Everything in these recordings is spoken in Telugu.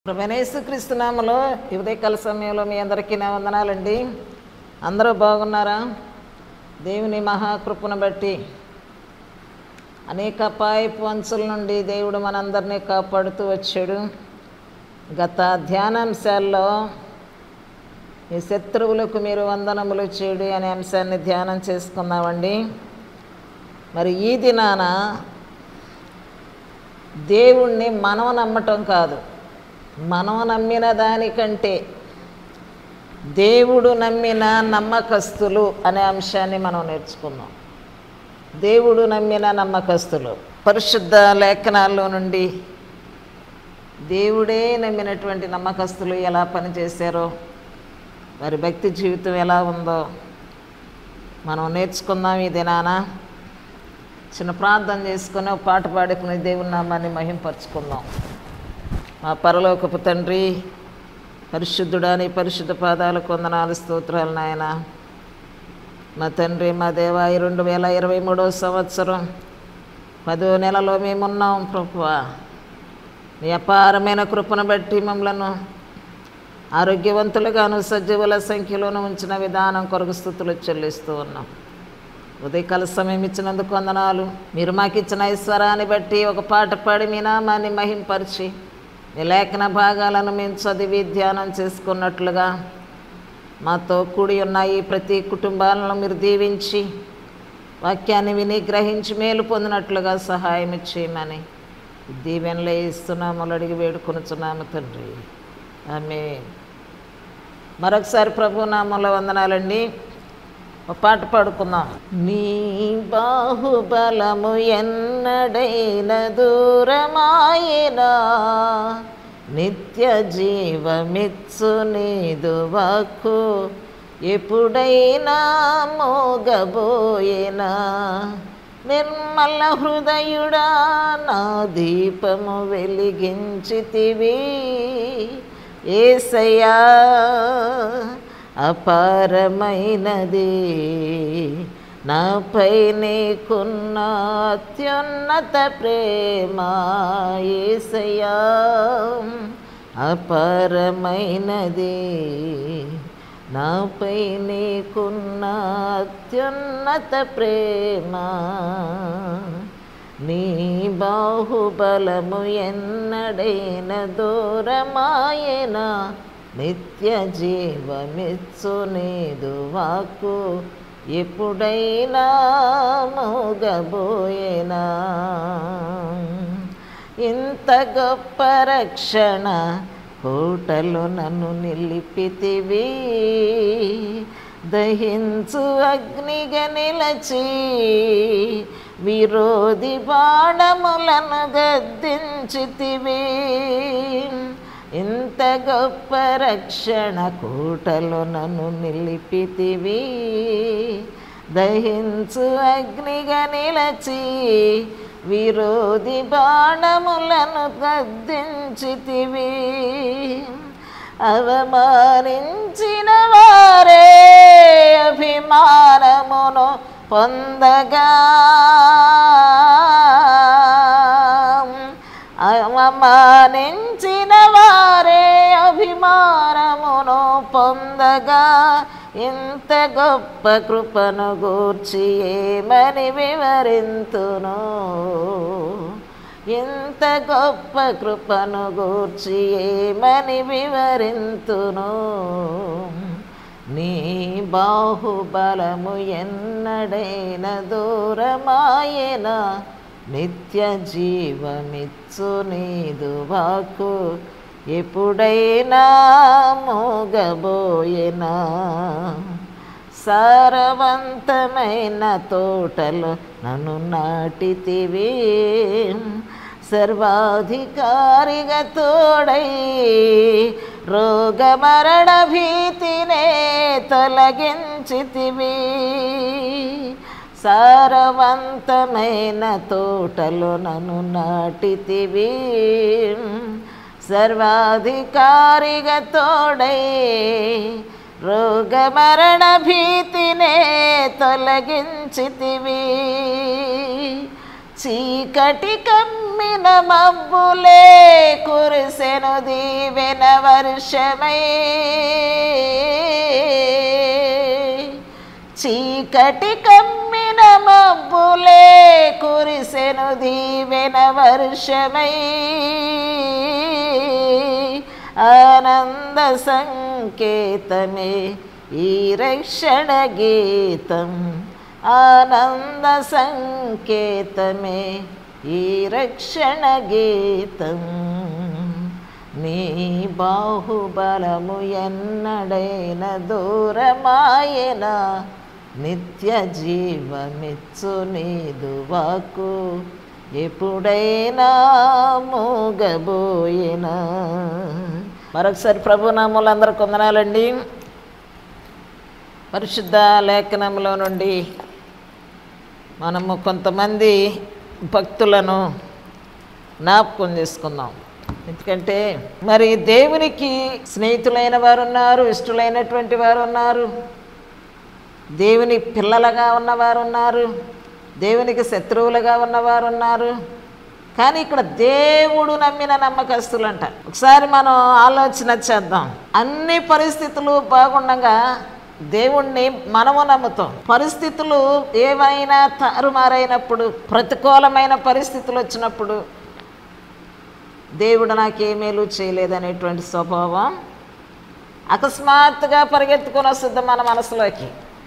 ప్రభనేసు నామలో ఈ ఉదయకాల సమయంలో మీ అందరికీ నా వందనాలండి అందరూ బాగున్నారా దేవుని మహాకృపను బట్టి అనేక అపాయపు అంచుల నుండి దేవుడు మనందరినీ కాపాడుతూ వచ్చాడు గత ధ్యానాంశాల్లో ఈ శత్రువులకు మీరు వందనములు చేడు అనే అంశాన్ని ధ్యానం చేసుకున్నామండి మరి ఈ దినాన దేవుణ్ణి మనం నమ్మటం కాదు మనం నమ్మిన దానికంటే దేవుడు నమ్మిన నమ్మకస్తులు అనే అంశాన్ని మనం నేర్చుకున్నాం దేవుడు నమ్మిన నమ్మకస్తులు పరిశుద్ధ లేఖనాల్లో నుండి దేవుడే నమ్మినటువంటి నమ్మకస్తులు ఎలా పనిచేశారో వారి భక్తి జీవితం ఎలా ఉందో మనం నేర్చుకుందాం ఈ దినాన చిన్న ప్రార్థన చేసుకుని ఒక పాట పాడుకుని దేవుని నామాన్ని మహింపరచుకుందాం మా పరలోకపు తండ్రి పరిశుద్ధుడాని పరిశుద్ధ పాదాలకు వందనాలు స్తోత్రాలు నాయన మా తండ్రి మా దేవ ఈ రెండు వేల ఇరవై మూడవ సంవత్సరం పదో నెలలో మేమున్నాం ప్రభువా మీ అపారమైన కృపను బట్టి మమ్మలను ఆరోగ్యవంతులుగాను సజీవుల సంఖ్యలోను ఉంచిన విధానం కొరకు స్థుతులు చెల్లిస్తూ ఉన్నాం ఉదయకాల సమయం ఇచ్చినందుకు వందనాలు మీరు మాకు ఇచ్చిన ఐశ్వరాన్ని బట్టి ఒక పాట పాడి మీ నామాన్ని మహింపరిచి మీ లేఖన భాగాలను మేము చదివి ధ్యానం చేసుకున్నట్లుగా మాతో కూడి ఉన్న ఈ ప్రతి కుటుంబాలను మీరు దీవించి వాక్యాన్ని విని గ్రహించి మేలు పొందినట్లుగా సహాయం చేయమని దీవెనలే ఇస్తున్నాము అడిగి వేడుకొనుచున్నాము తండ్రి ఆమె మరొకసారి ప్రభు నామంలో వందనాలండి ఒక పాట పాడుకుందాం నీ బాహుబలము ఎన్నడైన దూరమాయినా నిత్య జీవమిత్సు నీదు వాక్కు ఎప్పుడైనా మోగబోయేనా నిర్మల హృదయుడా నా దీపము వెలిగించితివి ఏసయ్యా అపారమైనది నాపై నీకున్న అత్యున్నత ప్రేమ ఏసయ్యా అపారమైనది నాపై నీకున్న అత్యున్నత ప్రేమ నీ బాహుబలము ఎన్నడైన దూరమాయనా నిత్య జీవమిచ్చు నీదు వాక్కు ఎప్పుడైనా మోగబోయేనా ఇంత గొప్ప రక్షణ కోటలు నన్ను నిలిపితివి దహించు అగ్నిగా నిలచి విరోధి బాణములను గద్దించితివి ఇంత గొప్ప రక్షణ కూటలో నన్ను నిలిపితివి దహించు అగ్నిగా నిలచి విరోధి బాణములను గద్దించితివి అవమానించిన వారే అభిమానమును పొందగా అవమానించిన వారే అభిమానమును పొందగా ఇంత గొప్ప కృపను గూర్చి ఏమని వివరింతును ఇంత గొప్ప కృపను గూర్చి ఏమని వివరింతును నీ బాహుబలము ఎన్నడైన దూరమాయనా నిత్య జీవమిచ్చు నీదు వాకు ఎప్పుడైనా మోగబోయేనా సారవంతమైన తోటలు నన్ను నాటితివి సర్వాధికారిగా తోడై రోగమరణ భీతినే తొలగించితివి సారవంతమైన తోటలో నన్ను నాటితివి సర్వాధికారిగా తోడై రోగమరణ భీతినే తొలగించితివి చీకటి కమ్మిన మబ్బులే కురిసెను దీవెన వర్షమై చీకటి కమ్మిన మబ్బులే కురిసెను దీవెన వర్షమై ఆనంద సంకేతమే ఈ రక్షణ గీతం ఆనంద సంకేతమే ఈ రక్షణ గీతం నీ బాహుబలము ఎన్నడైన దూరమాయన నిత్య జీవమిచ్చు నీదు వాకు ఎప్పుడైనా మూగబోయినా మరొకసారి ప్రభు నామూలందరూ కొందనాలండి పరిశుద్ధ లేఖనంలో నుండి మనము కొంతమంది భక్తులను జ్ఞాపకం చేసుకుందాం ఎందుకంటే మరి దేవునికి స్నేహితులైన వారు ఉన్నారు ఇష్టలైనటువంటి వారు ఉన్నారు దేవుని పిల్లలుగా ఉన్నవారు ఉన్నారు దేవునికి శత్రువులుగా ఉన్నవారు ఉన్నారు కానీ ఇక్కడ దేవుడు నమ్మిన నమ్మకస్తులంట ఒకసారి మనం ఆలోచన చేద్దాం అన్ని పరిస్థితులు బాగుండగా దేవుణ్ణి మనము నమ్ముతాం పరిస్థితులు ఏవైనా తారుమారైనప్పుడు ప్రతికూలమైన పరిస్థితులు వచ్చినప్పుడు దేవుడు నాకేమేలు చేయలేదనేటువంటి స్వభావం అకస్మాత్తుగా పరిగెత్తుకొని వస్తుంది మన మనసులోకి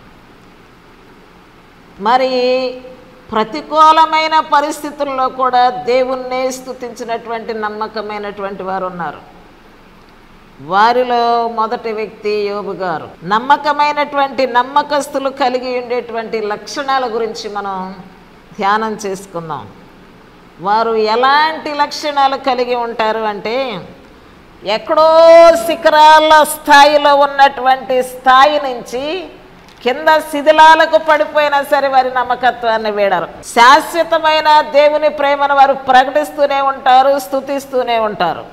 మరి ప్రతికూలమైన పరిస్థితుల్లో కూడా దేవుణ్ణే స్థుతించినటువంటి నమ్మకమైనటువంటి వారు ఉన్నారు వారిలో మొదటి వ్యక్తి యోబు గారు నమ్మకమైనటువంటి నమ్మకస్తులు కలిగి ఉండేటువంటి లక్షణాల గురించి మనం ధ్యానం చేసుకుందాం వారు ఎలాంటి లక్షణాలు కలిగి ఉంటారు అంటే ఎక్కడో శిఖరాల స్థాయిలో ఉన్నటువంటి స్థాయి నుంచి కింద శిథిలాలకు పడిపోయినా సరే వారి నమ్మకత్వాన్ని వీడరు శాశ్వతమైన దేవుని ప్రేమను వారు ప్రకటిస్తూనే ఉంటారు స్థుతిస్తూనే ఉంటారు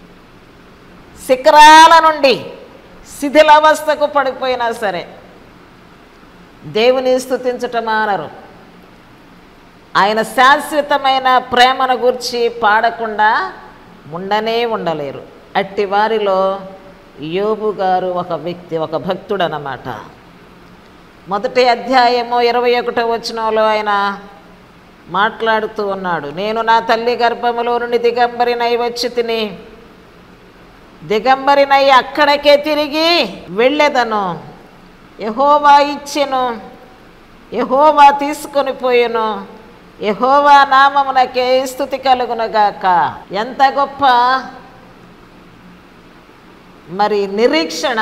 శిఖరాల నుండి శిథిలావస్థకు పడిపోయినా సరే దేవుని స్థుతించటం మానరు ఆయన శాశ్వతమైన ప్రేమను గూర్చి పాడకుండా ఉండనే ఉండలేరు అట్టి వారిలో యోబు గారు ఒక వ్యక్తి ఒక భక్తుడు అన్నమాట మొదటి అధ్యాయము ఇరవై ఒకటో వచనంలో ఆయన మాట్లాడుతూ ఉన్నాడు నేను నా తల్లి గర్భములో నుండి దిగంబరినై వచ్చి తిని దిగంబరినై అక్కడికే తిరిగి వెళ్ళేదను యహోవా ఇచ్చెను యహోవా తీసుకొని పోయెను యహోవా నామమునకే స్థుతి కలుగునుగాక ఎంత గొప్ప మరి నిరీక్షణ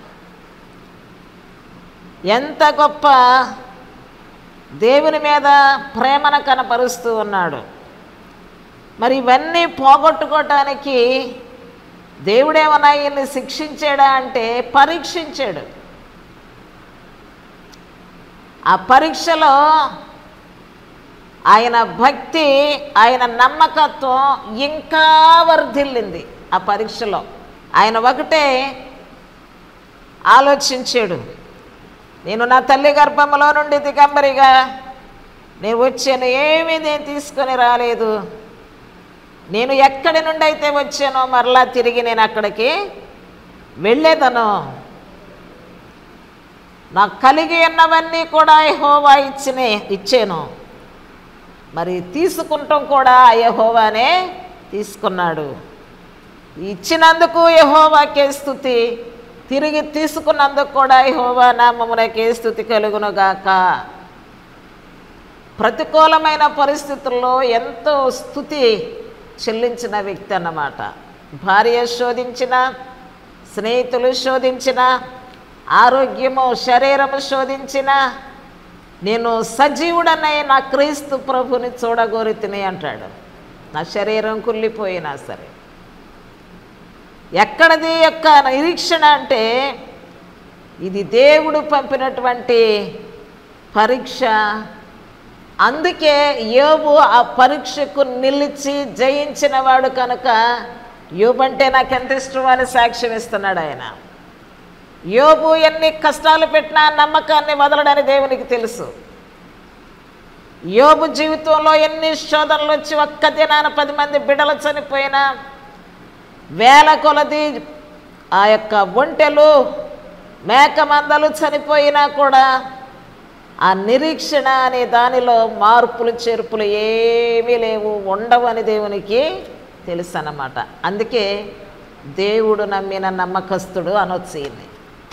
ఎంత గొప్ప దేవుని మీద ప్రేమను కనపరుస్తూ ఉన్నాడు మరి ఇవన్నీ పోగొట్టుకోవటానికి దేవుడేమన్నా ఈయన్ని శిక్షించాడా అంటే పరీక్షించాడు ఆ పరీక్షలో ఆయన భక్తి ఆయన నమ్మకత్వం ఇంకా వర్ధిల్లింది ఆ పరీక్షలో ఆయన ఒకటే ఆలోచించాడు నేను నా తల్లి గర్భంలో నుండి దిగంబరిగా నేను వచ్చాను ఏమీ నేను తీసుకొని రాలేదు నేను ఎక్కడి నుండి అయితే వచ్చానో మరలా తిరిగి నేను అక్కడికి వెళ్ళేదను నాకు కలిగి ఉన్నవన్నీ కూడా యహోవా ఇచ్చిన ఇచ్చాను మరి తీసుకుంటాం కూడా ఆ యహోవానే తీసుకున్నాడు ఇచ్చినందుకు యహోవాకే స్థుతి తిరిగి తీసుకున్నందుకు కూడా యహోవా నామమునకే స్థుతి కలుగునుగాక ప్రతికూలమైన పరిస్థితుల్లో ఎంతో స్థుతి చెల్లించిన వ్యక్తి అన్నమాట భార్య శోధించిన స్నేహితులు శోధించిన ఆరోగ్యము శరీరము శోధించిన నేను సజీవుడనై నా క్రీస్తు ప్రభుని చూడగోరి తిని అంటాడు నా శరీరం కుళ్ళిపోయినా సరే ఎక్కడది యొక్క నిరీక్షణ అంటే ఇది దేవుడు పంపినటువంటి పరీక్ష అందుకే యోబు ఆ పరీక్షకు నిలిచి జయించిన వాడు కనుక యోబు అంటే నాకు ఎంత ఇష్టం అని సాక్ష్యం ఇస్తున్నాడు ఆయన యోబు ఎన్ని కష్టాలు పెట్టినా నమ్మకాన్ని వదలడని దేవునికి తెలుసు యోబు జీవితంలో ఎన్ని శోధనలు వచ్చి ఒక్క దినాన పది మంది బిడ్డలు చనిపోయినా వేల కొలది ఆ యొక్క ఒంటెలు మేక మందలు చనిపోయినా కూడా ఆ నిరీక్షణ అనే దానిలో మార్పులు చేర్పులు ఏమీ లేవు ఉండవు అని దేవునికి తెలుసు అన్నమాట అందుకే దేవుడు నమ్మిన నమ్మకస్తుడు అనొచ్చు ఈయన్ని.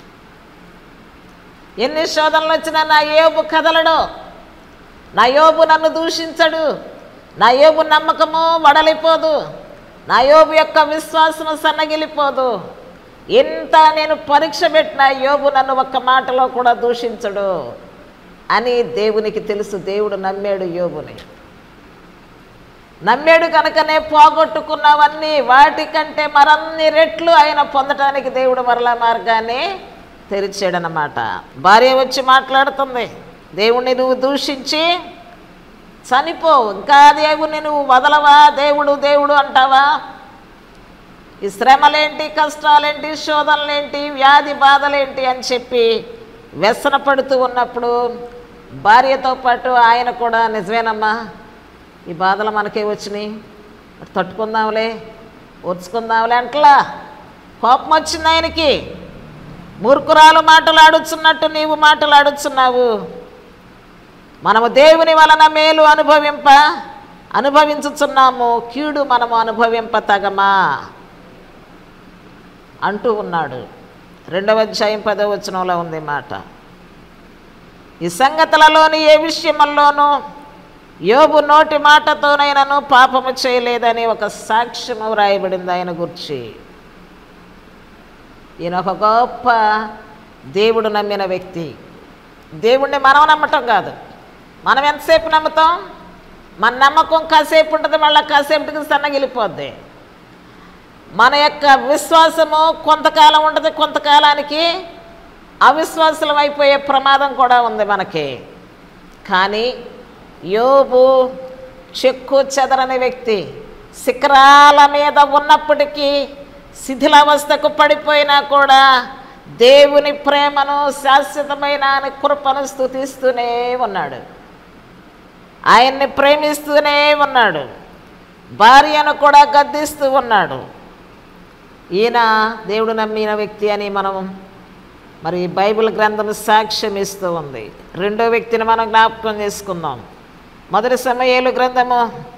ఎన్ని శోధనలు వచ్చినా నా యోబు కదలడు నా యోబు నన్ను దూషించడు నా యోబు నమ్మకము వడలిపోదు నా యోబు యొక్క విశ్వాసము సన్నగిలిపోదు ఇంత నేను పరీక్ష పెట్టిన యోబు నన్ను ఒక్క మాటలో కూడా దూషించడు అని దేవునికి తెలుసు దేవుడు నమ్మాడు యోబుని నమ్మాడు కనుకనే పోగొట్టుకున్నవన్నీ వాటికంటే మరన్ని రెట్లు ఆయన పొందటానికి దేవుడు మరలా మార్గాన్ని తెరిచాడనమాట భార్య వచ్చి మాట్లాడుతుంది దేవుణ్ణి నువ్వు దూషించి చనిపో ఇంకా దేవుణ్ణి నువ్వు వదలవా దేవుడు దేవుడు అంటావా ఈ శ్రమలేంటి కష్టాలేంటి శోధనలేంటి వ్యాధి బాధలేంటి అని చెప్పి వ్యసన పడుతూ ఉన్నప్పుడు భార్యతో పాటు ఆయన కూడా నిజమేనమ్మా ఈ బాధలు మనకే వచ్చినాయి మరి తట్టుకుందాంలే ఓర్చుకుందాంలే అంటలా కోపం వచ్చింది ఆయనకి మూర్ఖురాలు మాటలాడుచున్నట్టు నీవు మాటలాడుచున్నావు మనము దేవుని వలన మేలు అనుభవింప అనుభవించుచున్నాము కీడు మనము అనుభవింప తగమా అంటూ ఉన్నాడు రెండవ అధ్యాయం పదవ వచనంలో ఉంది ఈ మాట ఈ సంగతులలోని ఏ విషయముల్లోనూ యోబు నోటి మాటతోనైనను పాపము చేయలేదని ఒక సాక్ష్యము వ్రాయబడింది ఆయన గురించి ఈయన ఒక గొప్ప దేవుడు నమ్మిన వ్యక్తి దేవుణ్ణి మనం నమ్మటం కాదు మనం ఎంతసేపు నమ్ముతాం మన నమ్మకం కాసేపు ఉంటుంది మళ్ళీ కాసేపటికి సన్నగిలిపోద్ది మన యొక్క విశ్వాసము కొంతకాలం ఉంటుంది కొంతకాలానికి అవిశ్వాసులం అయిపోయే ప్రమాదం కూడా ఉంది మనకి కానీ యోబు చెక్కు చెదరని వ్యక్తి శిఖరాల మీద ఉన్నప్పటికీ శిథిలావస్థకు పడిపోయినా కూడా దేవుని ప్రేమను శాశ్వతమైన ఆయన కృపను స్థుతిస్తూనే ఉన్నాడు ఆయన్ని ప్రేమిస్తూనే ఉన్నాడు భార్యను కూడా గద్దిస్తూ ఉన్నాడు ఈయన దేవుడు నమ్మిన వ్యక్తి అని మనం మరి బైబిల్ గ్రంథం సాక్ష్యం ఇస్తూ ఉంది రెండో వ్యక్తిని మనం జ్ఞాపకం చేసుకుందాం మొదటి సమయాలు గ్రంథము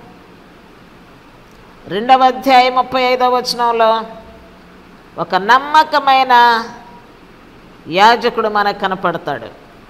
రెండవ అధ్యాయం ముప్పై ఐదవ వచనంలో ఒక నమ్మకమైన యాజకుడు మనకు కనపడతాడు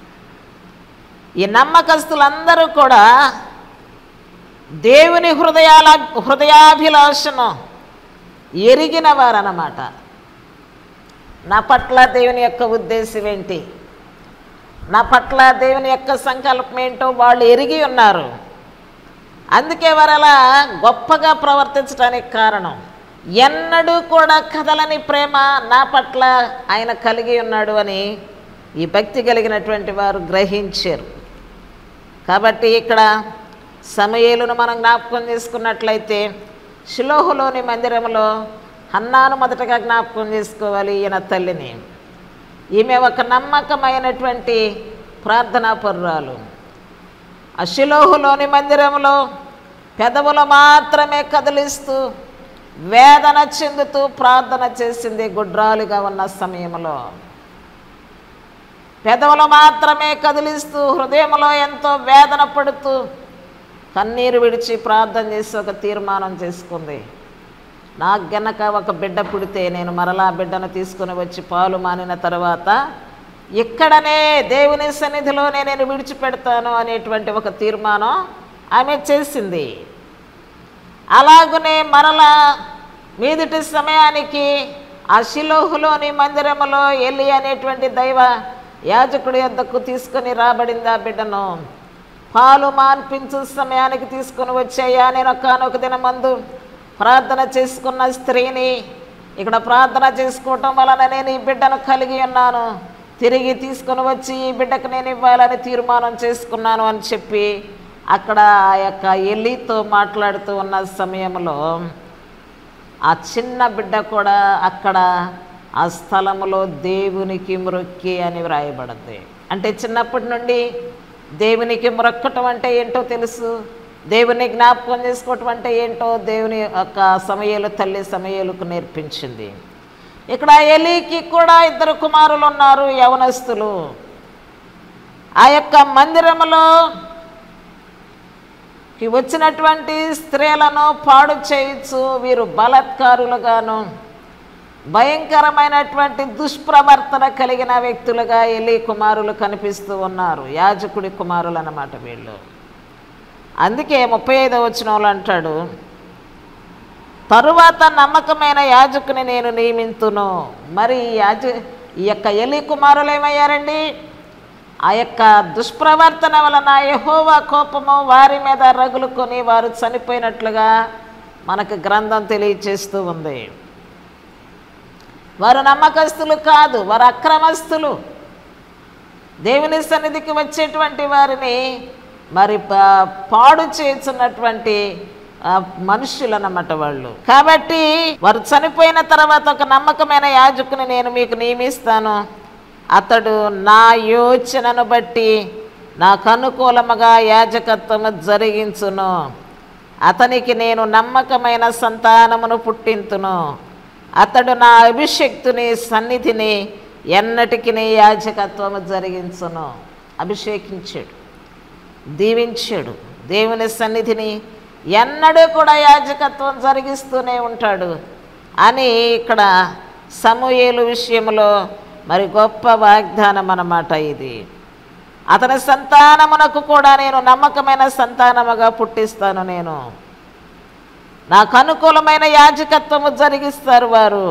ఈ నమ్మకస్తులందరూ కూడా దేవుని హృదయాల హృదయాభిలాషను ఎరిగిన వారన్నమాట నా పట్ల దేవుని యొక్క ఉద్దేశం ఏంటి నా పట్ల దేవుని యొక్క సంకల్పం ఏంటో వాళ్ళు ఎరిగి ఉన్నారు అందుకే వారు అలా గొప్పగా ప్రవర్తించడానికి కారణం ఎన్నడూ కూడా కదలని ప్రేమ నా పట్ల ఆయన కలిగి ఉన్నాడు అని ఈ భక్తి కలిగినటువంటి వారు గ్రహించారు కాబట్టి ఇక్కడ సమయలును మనం జ్ఞాపకం చేసుకున్నట్లయితే షిలోహులోని మందిరంలో హన్నాను మొదటగా జ్ఞాపకం చేసుకోవాలి ఈయన తల్లిని ఈమె ఒక నమ్మకమైనటువంటి ప్రార్థనా పరురాలు ఆ షిలోహులోని మందిరంలో పెదవులు మాత్రమే కదిలిస్తూ వేదన చెందుతూ ప్రార్థన చేసింది గుడ్రాలుగా ఉన్న సమయంలో పెదవులు మాత్రమే కదిలిస్తూ హృదయంలో ఎంతో వేదన పడుతూ కన్నీరు విడిచి ప్రార్థన చేసి ఒక తీర్మానం చేసుకుంది నాకు గనక ఒక బిడ్డ పుడితే నేను మరలా బిడ్డను తీసుకుని వచ్చి పాలు మానిన తర్వాత ఇక్కడనే దేవుని సన్నిధిలోనే నేను విడిచిపెడతాను అనేటువంటి ఒక తీర్మానం ఆమె చేసింది అలాగనే మరలా మీదిటి సమయానికి ఆ శిలోహులోని మందిరములో ఎల్లి అనేటువంటి దైవ యాజకుడి యొద్దకు తీసుకొని రాబడింది ఆ బిడ్డను పాలు మాన్పించు సమయానికి తీసుకొని వచ్చాయా నేను ఒకనొక దినమందు ప్రార్థన చేసుకున్న స్త్రీని ఇక్కడ ప్రార్థన చేసుకోవటం వలన నేను ఈ బిడ్డను కలిగి ఉన్నాను తిరిగి తీసుకొని వచ్చి ఈ బిడ్డకు నేను ఇవ్వాలని తీర్మానం చేసుకున్నాను అని చెప్పి అక్కడ ఆ యొక్క ఎలితో మాట్లాడుతూ ఉన్న సమయంలో ఆ చిన్న బిడ్డ కూడా అక్కడ ఆ స్థలములో దేవునికి మ్రొక్కి అని వ్రాయబడింది అంటే చిన్నప్పటి నుండి దేవునికి మొరక్కటం అంటే ఏంటో తెలుసు దేవుని జ్ఞాపకం చేసుకోవటం అంటే ఏంటో దేవుని యొక్క సమయాలు తల్లి సమయాలకు నేర్పించింది ఇక్కడ ఎలీకి కూడా ఇద్దరు కుమారులు ఉన్నారు యవనస్తులు ఆ యొక్క మందిరములో కి వచ్చినటువంటి స్త్రీలను పాడు చేయొచ్చు వీరు బలాత్కారులుగాను భయంకరమైనటువంటి దుష్ప్రవర్తన కలిగిన వ్యక్తులుగా ఎలి కుమారులు కనిపిస్తూ ఉన్నారు యాజకుడి కుమారులు అన్నమాట వీళ్ళు అందుకే ముప్పై ఐదో వచనంలో అంటాడు తరువాత నమ్మకమైన యాజకుని నేను నియమింతును మరి ఈ యాజ ఈ యొక్క ఎలి కుమారులు ఏమయ్యారండి ఆ యొక్క దుష్ప్రవర్తన వలన యెహోవా కోపము వారి మీద రగులుకొని వారు చనిపోయినట్లుగా మనకు గ్రంథం తెలియచేస్తూ ఉంది వారు నమ్మకస్తులు కాదు వారు అక్రమస్తులు దేవుని సన్నిధికి వచ్చేటువంటి వారిని మరి పా- పాడు చేస్తున్నటువంటి మనుషులు అన్నమాట వాళ్ళు కాబట్టి వారు చనిపోయిన తర్వాత ఒక నమ్మకమైన యాజకుని నేను మీకు నియమిస్తాను అతడు నా యోచనను బట్టి నాకు అనుకూలముగా యాజకత్వము జరిగించును అతనికి నేను నమ్మకమైన సంతానమును పుట్టింతును అతడు నా అభిషక్తుని సన్నిధిని ఎన్నటికి యాజకత్వము జరిగించును అభిషేకించాడు దీవించాడు దేవుని సన్నిధిని ఎన్నడూ కూడా యాజకత్వం జరిగిస్తూనే ఉంటాడు అని ఇక్కడ సమూయేలు విషయంలో మరి గొప్ప వాగ్దానం అన్నమాట ఇది అతని సంతానమునకు కూడా నేను నమ్మకమైన సంతానముగా పుట్టిస్తాను నేను నాకు అనుకూలమైన యాజకత్వము జరిగిస్తారు వారు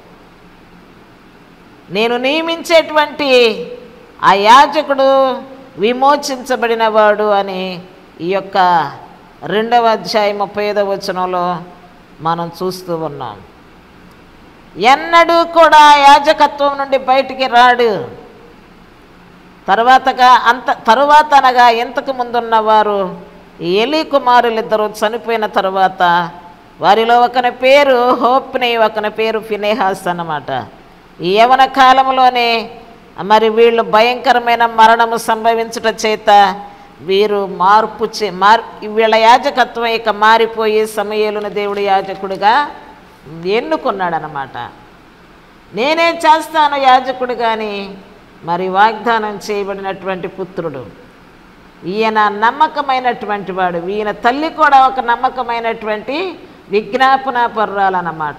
నేను నియమించేటువంటి ఆ యాజకుడు విమోచించబడినవాడు అని ఈ యొక్క రెండవ అధ్యాయం ముప్పై ఐదవ వచనంలో మనం చూస్తూ ఉన్నాం ఎన్నడూ కూడా యాజకత్వం నుండి బయటికి రాడు తర్వాతగా అంత తరువాత అనగా ఇంతకు ముందున్నవారు ఎలి కుమారులిద్దరూ చనిపోయిన తర్వాత వారిలో ఒకని పేరు హోప్ని ఒకని పేరు ఫినేహాస్ అన్నమాట ఈ యవన కాలంలోనే మరి వీళ్ళు భయంకరమైన మరణము సంభవించుట చేత వీరు మార్పు చే మార్ వీళ్ళ యాజకత్వం ఇక మారిపోయి సమయలున దేవుడు యాజకుడిగా ఎన్నుకున్నాడనమాట నేనే చేస్తాను యాజకుడు కానీ మరి వాగ్దానం చేయబడినటువంటి పుత్రుడు ఈయన నమ్మకమైనటువంటి వాడు ఈయన తల్లి కూడా ఒక నమ్మకమైనటువంటి విజ్ఞాపన పర్రాలన్నమాట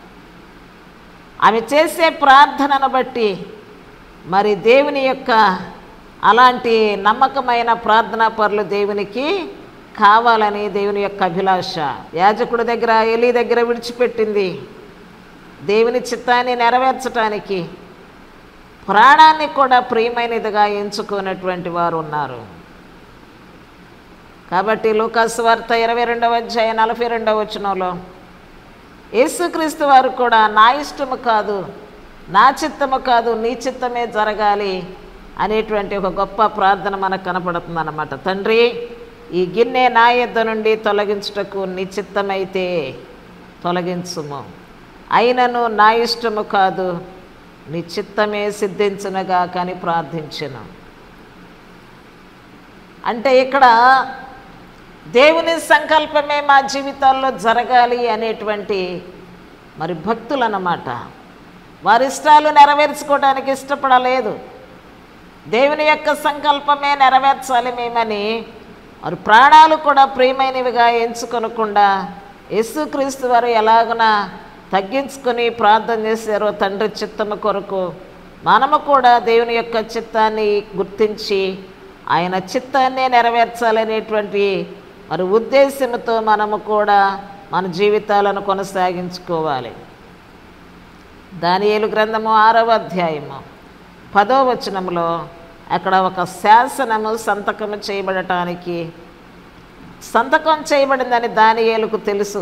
ఆమె చేసే ప్రార్థనను బట్టి మరి దేవుని యొక్క అలాంటి నమ్మకమైన ప్రార్థనా పరులు దేవునికి కావాలని దేవుని యొక్క అభిలాష యాజకుడి దగ్గర ఎలి దగ్గర విడిచిపెట్టింది దేవుని చిత్తాన్ని నెరవేర్చటానికి ప్రాణాన్ని కూడా ప్రియమైనదిగా ఎంచుకున్నటువంటి వారు ఉన్నారు కాబట్టి లూకాసు వార్త ఇరవై రెండవ అధ్యాయ నలభై రెండవ వచనంలో యేసుక్రీస్తు వారు కూడా నా ఇష్టము కాదు నా చిత్తము కాదు నీ చిత్తమే జరగాలి అనేటువంటి ఒక గొప్ప ప్రార్థన మనకు కనపడుతుంది అన్నమాట తండ్రి ఈ గిన్నె నా యొద్ద నుండి తొలగించుటకు నీ చిత్తమైతే తొలగించుము అయినను నా ఇష్టము కాదు నీ చిత్తమే సిద్ధించునగా కానీ ప్రార్థించను అంటే ఇక్కడ దేవుని సంకల్పమే మా జీవితాల్లో జరగాలి అనేటువంటి మరి భక్తులు అన్నమాట వారి ఇష్టాలు నెరవేర్చుకోవడానికి ఇష్టపడలేదు దేవుని యొక్క సంకల్పమే నెరవేర్చాలి మేమని వారి ప్రాణాలు కూడా ప్రియమైనవిగా ఎంచుకొనకుండా యేసుక్రీస్తు వారు ఎలాగున తగ్గించుకొని ప్రార్థన చేశారో తండ్రి చిత్తము కొరకు మనము కూడా దేవుని యొక్క చిత్తాన్ని గుర్తించి ఆయన చిత్తాన్నే నెరవేర్చాలనేటువంటి మరి ఉద్దేశంతో మనము కూడా మన జీవితాలను కొనసాగించుకోవాలి దానియేలు గ్రంథము ఆరవ అధ్యాయము పదో వచనంలో అక్కడ ఒక శాసనము సంతకము చేయబడటానికి సంతకం చేయబడిందని దానియేలుకు తెలుసు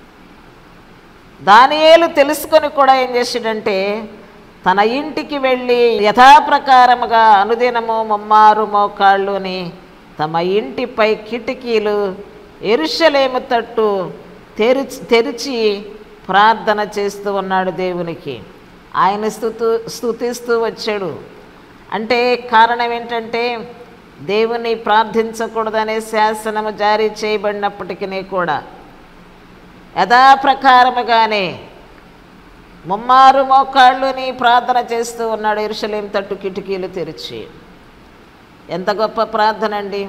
దానియేలు తెలుసుకొని కూడా ఏం చేసాడంటే తన ఇంటికి వెళ్ళి యథాప్రకారముగా అనుదినము ముమ్మారు మోకాళ్ళుని తమ ఇంటిపై కిటికీలు ఎరుషలేము తట్టు తెరిచి తెరిచి ప్రార్థన చేస్తూ ఉన్నాడు దేవునికి ఆయన స్థుతు స్థుతిస్తూ వచ్చాడు అంటే కారణం ఏంటంటే దేవుని ప్రార్థించకూడదనే శాసనము జారీ చేయబడినప్పటికీ కూడా యథాప్రకారముగానే ముమ్మారు మోకాళ్ళుని ప్రార్థన చేస్తూ ఉన్నాడు ఇరుషలేం తట్టు కిటికీలు తెరిచి ఎంత గొప్ప ప్రార్థన అండి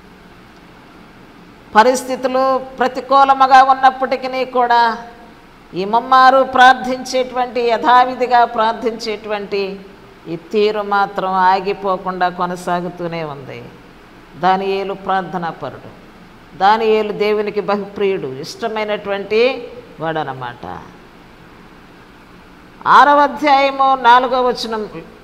పరిస్థితులు ప్రతికూలముగా ఉన్నప్పటికీ కూడా ఈ ముమ్మారు ప్రార్థించేటువంటి యథావిధిగా ప్రార్థించేటువంటి ఈ తీరు మాత్రం ఆగిపోకుండా కొనసాగుతూనే ఉంది దాని ఏలు ప్రార్థనా పరుడు దాని ఏలు దేవునికి బహుప్రియుడు ఇష్టమైనటువంటి వాడనమాట ఆరవ అధ్యాయము నాలుగవ వచనం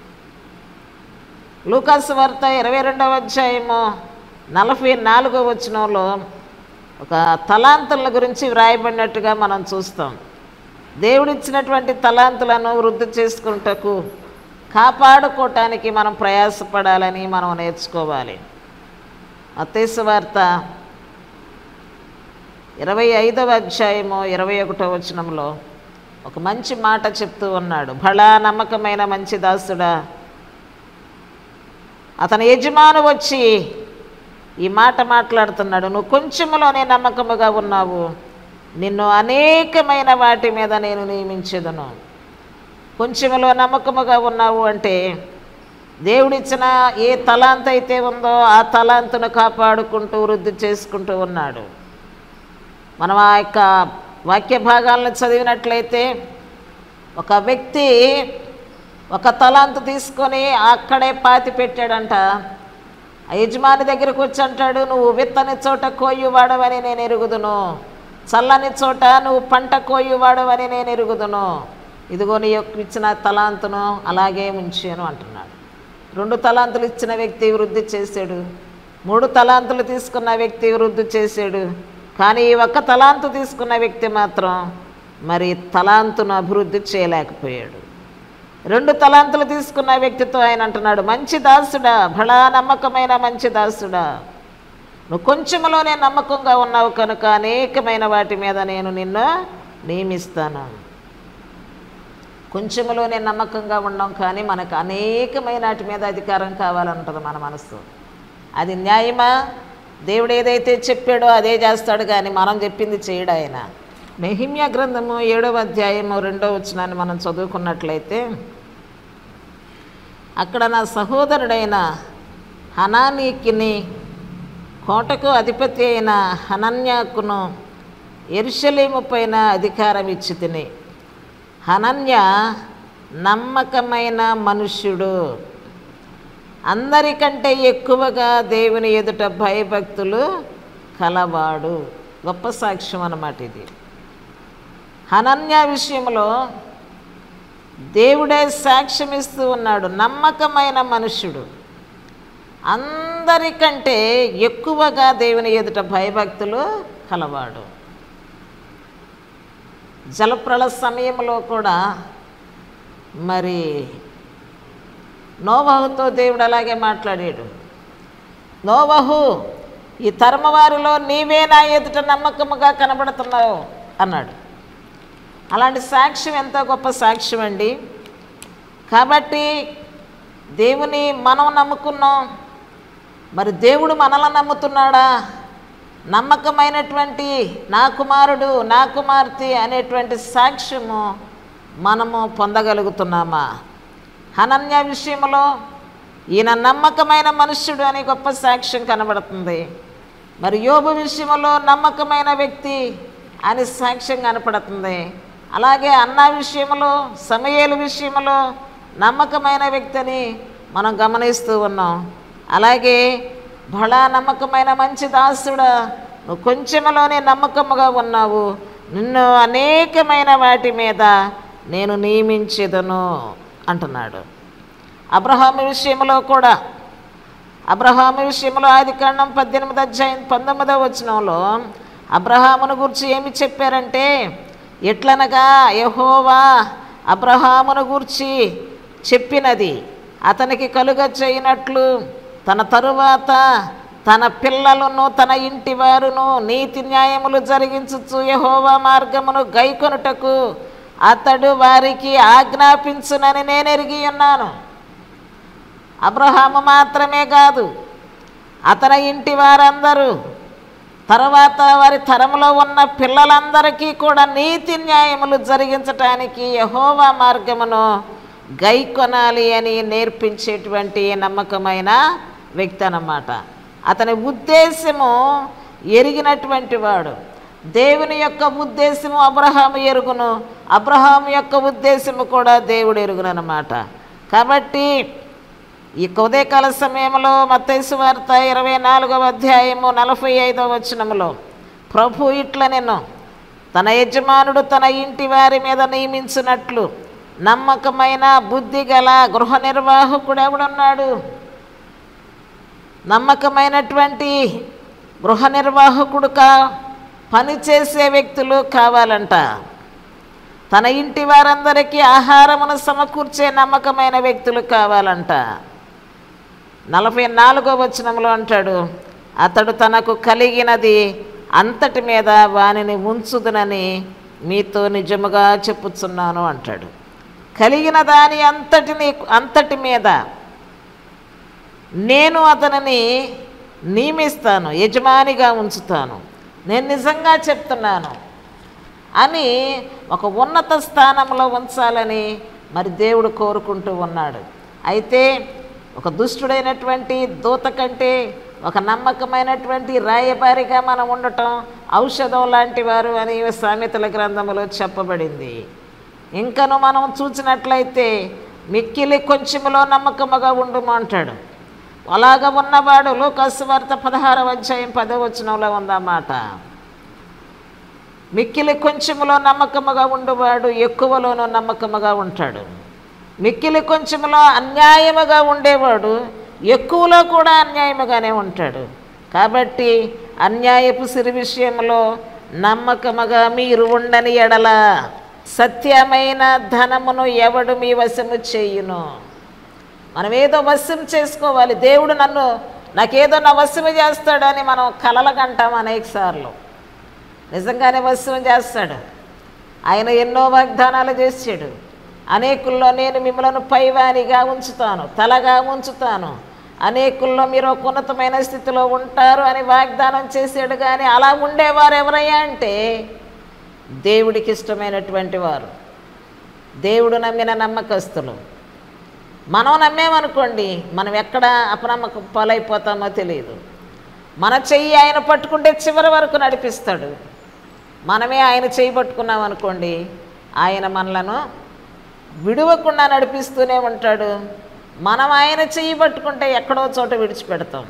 లూకాసు వార్త ఇరవై రెండవ అధ్యాయము నలభై నాలుగవ వచనంలో ఒక తలాంతుల గురించి వ్రాయబడినట్టుగా మనం చూస్తాం దేవుడిచ్చినటువంటి తలాంతులను వృద్ధి చేసుకుంటకు కాపాడుకోవటానికి మనం ప్రయాసపడాలని మనం నేర్చుకోవాలి అత్తేసు వార్త ఇరవై ఐదవ అధ్యాయము ఇరవై ఒకటో వచనంలో ఒక మంచి మాట చెప్తూ ఉన్నాడు బళా నమ్మకమైన మంచి దాసుడా అతని యజమాను వచ్చి ఈ మాట మాట్లాడుతున్నాడు నువ్వు కొంచెములోనే నమ్మకముగా ఉన్నావు నిన్ను అనేకమైన వాటి మీద నేను నియమించేదను కొంచెములో నమ్మకముగా ఉన్నావు అంటే దేవుడిచ్చిన ఏ తలాంత అయితే ఉందో ఆ తలాంతును కాపాడుకుంటూ వృద్ధి చేసుకుంటూ ఉన్నాడు మనం ఆ యొక్క వాక్య భాగాలను చదివినట్లయితే ఒక వ్యక్తి ఒక తలాంతు తీసుకొని అక్కడే పాతి పెట్టాడంట ఆ యజమాని దగ్గరకు వచ్చి అంటాడు నువ్వు విత్తని చోట కోయువాడవని నేను ఎరుగుదును చల్లని చోట నువ్వు పంట కోయువాడవని నేను ఎరుగుదును ఇదిగో నీ యొక్క ఇచ్చిన తలాంతును అలాగే ఉంచాను అంటున్నాడు రెండు తలాంతులు ఇచ్చిన వ్యక్తి వృద్ధి చేశాడు మూడు తలాంతులు తీసుకున్న వ్యక్తి వృద్ధి చేశాడు కానీ ఈ ఒక్క తలాంతు తీసుకున్న వ్యక్తి మాత్రం మరి తలాంతును అభివృద్ధి చేయలేకపోయాడు రెండు తలాంతులు తీసుకున్న వ్యక్తితో ఆయన అంటున్నాడు మంచి దాసుడా బళా నమ్మకమైన మంచి దాసుడా నువ్వు కొంచెంలోనే నమ్మకంగా ఉన్నావు కనుక అనేకమైన వాటి మీద నేను నిన్ను నియమిస్తాను కొంచెంలోనే నమ్మకంగా ఉన్నాం కానీ మనకు అనేకమైన వాటి మీద అధికారం కావాలంటుంది మన మనసు అది న్యాయమా దేవుడు ఏదైతే చెప్పాడో అదే చేస్తాడు కానీ మనం చెప్పింది చేయడు ఆయన నెహిమ్య గ్రంథము ఏడవ అధ్యాయము రెండవ వచనాన్ని మనం చదువుకున్నట్లయితే అక్కడ నా సహోదరుడైన హనానీకిని కోటకు అధిపతి అయిన హనన్యాకును ఎరుషలేము పైన అధికారం ఇచ్చి తిని హనన్య నమ్మకమైన మనుష్యుడు అందరికంటే ఎక్కువగా దేవుని ఎదుట భయభక్తులు కలవాడు గొప్ప సాక్ష్యం అన్నమాట ఇది హనన్య విషయంలో దేవుడే సాక్ష్యం ఇస్తూ ఉన్నాడు నమ్మకమైన మనుష్యుడు అందరికంటే ఎక్కువగా దేవుని ఎదుట భయభక్తులు కలవాడు జలప్రళ సమయంలో కూడా మరి నోవహుతో దేవుడు అలాగే మాట్లాడాడు నోవహు ఈ తరమవారిలో నీవే నా ఎదుట నమ్మకముగా కనబడుతున్నావు అన్నాడు అలాంటి సాక్ష్యం ఎంతో గొప్ప సాక్ష్యం అండి కాబట్టి దేవుని మనం నమ్ముకున్నాం మరి దేవుడు మనల్ని నమ్ముతున్నాడా నమ్మకమైనటువంటి నా కుమారుడు నా కుమార్తె అనేటువంటి సాక్ష్యము మనము పొందగలుగుతున్నామా హనన్య విషయంలో ఈయన నమ్మకమైన మనుష్యుడు అని గొప్ప సాక్ష్యం కనబడుతుంది మరి యోబు విషయంలో నమ్మకమైన వ్యక్తి అని సాక్ష్యం కనపడుతుంది అలాగే అన్న విషయంలో సమయేలు విషయంలో నమ్మకమైన వ్యక్తిని మనం గమనిస్తూ ఉన్నాం అలాగే బడా నమ్మకమైన మంచి దాసుడా నువ్వు కొంచెంలోనే నమ్మకముగా ఉన్నావు నిన్ను అనేకమైన వాటి మీద నేను నియమించేదను అంటున్నాడు అబ్రహాము విషయంలో కూడా అబ్రహాము విషయంలో ఆది కాండం పద్దెనిమిది అధ్యాయం పంతొమ్మిదవ వచనంలో అబ్రహామును గురించి ఏమి చెప్పారంటే ఎట్లనగా యహోవా అబ్రహామును గూర్చి చెప్పినది అతనికి కలుగ చేయనట్లు తన తరువాత తన పిల్లలను తన ఇంటి వారును నీతి న్యాయములు జరిగించుచు యహోవా మార్గమును గైకొనుటకు అతడు వారికి ఆజ్ఞాపించునని నేను ఎరిగి ఉన్నాను అబ్రహాము మాత్రమే కాదు అతని ఇంటి వారందరూ తర్వాత వారి తరములో ఉన్న పిల్లలందరికీ కూడా నీతి న్యాయములు జరిగించటానికి యహోవా మార్గమును గైకొనాలి అని నేర్పించేటువంటి నమ్మకమైన వ్యక్తి అన్నమాట అతని ఉద్దేశము ఎరిగినటువంటి వాడు దేవుని యొక్క ఉద్దేశము అబ్రహాము ఎరుగును అబ్రహాము యొక్క ఉద్దేశము కూడా దేవుడు ఎరుగునన్నమాట కాబట్టి ఈ ఉదయకాల సమయంలో మత్తైసు వార్త ఇరవై నాలుగవ అధ్యాయము నలభై ఐదవ వచనములో ప్రభు ఇట్ల నేను తన యజమానుడు తన ఇంటి వారి మీద నియమించినట్లు నమ్మకమైన బుద్ధి గల గృహ నిర్వాహకుడు ఎవడున్నాడు నమ్మకమైనటువంటి గృహ నిర్వాహకుడుగా పనిచేసే వ్యక్తులు కావాలంట తన ఇంటి వారందరికీ ఆహారమును సమకూర్చే నమ్మకమైన వ్యక్తులు కావాలంట నలభై నాలుగో వచనంలో అంటాడు అతడు తనకు కలిగినది అంతటి మీద వానిని ఉంచుదునని మీతో నిజముగా చెప్పుచున్నాను అంటాడు కలిగిన దాని అంతటిని అంతటి మీద నేను అతనిని నియమిస్తాను యజమానిగా ఉంచుతాను నేను నిజంగా చెప్తున్నాను అని ఒక ఉన్నత స్థానంలో ఉంచాలని మరి దేవుడు కోరుకుంటూ ఉన్నాడు అయితే ఒక దుష్టుడైనటువంటి దూత కంటే ఒక నమ్మకమైనటువంటి రాయబారిగా మనం ఉండటం ఔషధం లాంటి వారు అని సామెతల గ్రంథములో చెప్పబడింది ఇంకను మనం చూసినట్లయితే మిక్కిలి కొంచెములో నమ్మకముగా ఉండుము అంటాడు అలాగ ఉన్నవాడు లోకసు వార్త పదహారవ అధ్యాయం పదవచనంలో ఉందన్నమాట మిక్కిలి కొంచెములో నమ్మకముగా ఉండువాడు ఎక్కువలోనూ నమ్మకముగా ఉంటాడు మిక్కిలి కొంచెములో అన్యాయముగా ఉండేవాడు ఎక్కువలో కూడా అన్యాయముగానే ఉంటాడు కాబట్టి అన్యాయపు సిరి విషయంలో నమ్మకముగా మీరు ఉండని ఎడల సత్యమైన ధనమును ఎవడు మీ వశము చేయును మనం ఏదో వశ్యం చేసుకోవాలి దేవుడు నన్ను నాకేదో నా వశ్యము చేస్తాడని మనం కలలకంటాం అనేక సార్లు నిజంగానే వశ్యం చేస్తాడు ఆయన ఎన్నో వాగ్దానాలు చేసాడు అనేకుల్లో నేను మిమ్మల్ని పైవానిగా ఉంచుతాను తలగా ఉంచుతాను అనేకుల్లో మీరు ఒక ఉన్నతమైన స్థితిలో ఉంటారు అని వాగ్దానం చేశాడు కానీ అలా ఉండేవారు ఎవరయ్యా అంటే దేవుడికి ఇష్టమైనటువంటి వారు దేవుడు నమ్మిన నమ్మకస్తులు మనం నమ్మేమనుకోండి మనం ఎక్కడ అపనమ్మకం పాలైపోతామో తెలియదు మన చెయ్యి ఆయన పట్టుకుంటే చివరి వరకు నడిపిస్తాడు మనమే ఆయన చెయ్యి పట్టుకున్నాం అనుకోండి ఆయన మనలను విడవకుండా నడిపిస్తూనే ఉంటాడు మనం ఆయన చెయ్యి పట్టుకుంటే ఎక్కడో చోట విడిచిపెడతాం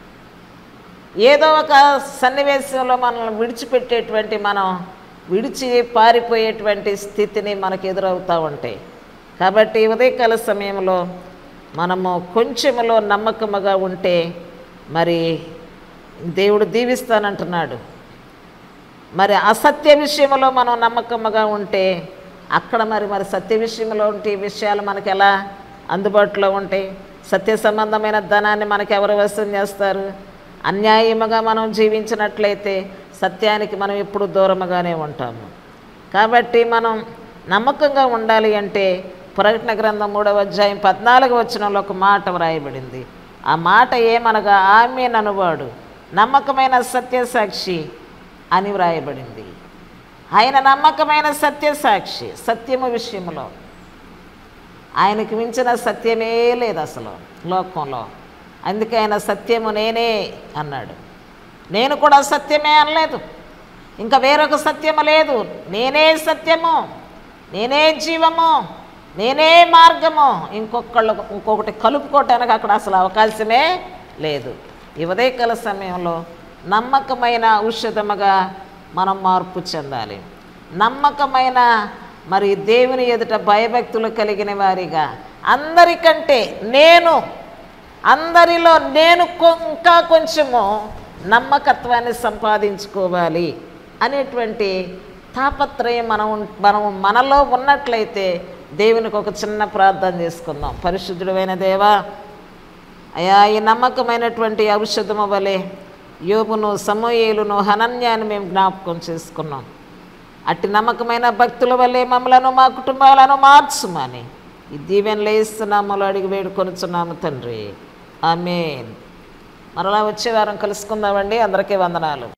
ఏదో ఒక సన్నివేశంలో మనల్ని విడిచిపెట్టేటువంటి మనం విడిచి పారిపోయేటువంటి స్థితిని మనకు ఎదురవుతూ ఉంటాయి కాబట్టి ఉదయకాల సమయంలో మనము కొంచెములో నమ్మకముగా ఉంటే మరి దేవుడు దీవిస్తానంటున్నాడు మరి అసత్య విషయంలో మనం నమ్మకముగా ఉంటే అక్కడ మరి మరి సత్య విషయంలో ఉంటే ఈ విషయాలు మనకు ఎలా అందుబాటులో ఉంటాయి సత్య సంబంధమైన ధనాన్ని మనకు ఎవరు వసం చేస్తారు అన్యాయముగా మనం జీవించినట్లయితే సత్యానికి మనం ఎప్పుడు దూరముగానే ఉంటాము కాబట్టి మనం నమ్మకంగా ఉండాలి అంటే ప్రకటన గ్రంథం మూడవ అధ్యాయం పద్నాలుగు వచనంలో ఒక మాట వ్రాయబడింది ఆ మాట ఏమనగా ఆమె ననువాడు నమ్మకమైన సత్యసాక్షి అని వ్రాయబడింది ఆయన నమ్మకమైన సత్యసాక్షి సత్యము విషయంలో ఆయనకి మించిన సత్యమే లేదు అసలు లోకంలో అందుకే ఆయన సత్యము నేనే అన్నాడు నేను కూడా సత్యమే అనలేదు ఇంకా వేరొక సత్యము లేదు నేనే సత్యము నేనే జీవము నేనే మార్గము ఇంకొకళ్ళు ఇంకొకటి కలుపుకోవటానికి అక్కడ అసలు అవకాశమే లేదు ఈ ఉదయకాల సమయంలో నమ్మకమైన ఔషధముగా మనం మార్పు చెందాలి నమ్మకమైన మరి దేవుని ఎదుట భయభక్తులు కలిగిన వారిగా అందరికంటే నేను అందరిలో నేను కొ- ఇంకా కొంచెము నమ్మకత్వాన్ని సంపాదించుకోవాలి అనేటువంటి తాపత్రయం మనం ఉన్- మనం మనలో ఉన్నట్లయితే దేవునికి ఒక చిన్న ప్రార్థన చేసుకుందాం పరిశుద్ధుడైన దేవా అయా ఈ నమ్మకమైనటువంటి ఔషధము వలె యోబును సమూయేలును హనన్యాన్ని మేము జ్ఞాపకం చేసుకున్నాం అట్టి నమ్మకమైన భక్తుల వల్లే మమ్మలను మా కుటుంబాలను మార్చుమని ఈ దీవెనలు ఇస్తున్నాములు అడిగి వేడుకొనుచున్నాము తండ్రి ఆమెన్ మరలా వచ్చే వారం కలుసుకుందామండి అందరికీ వందనాలు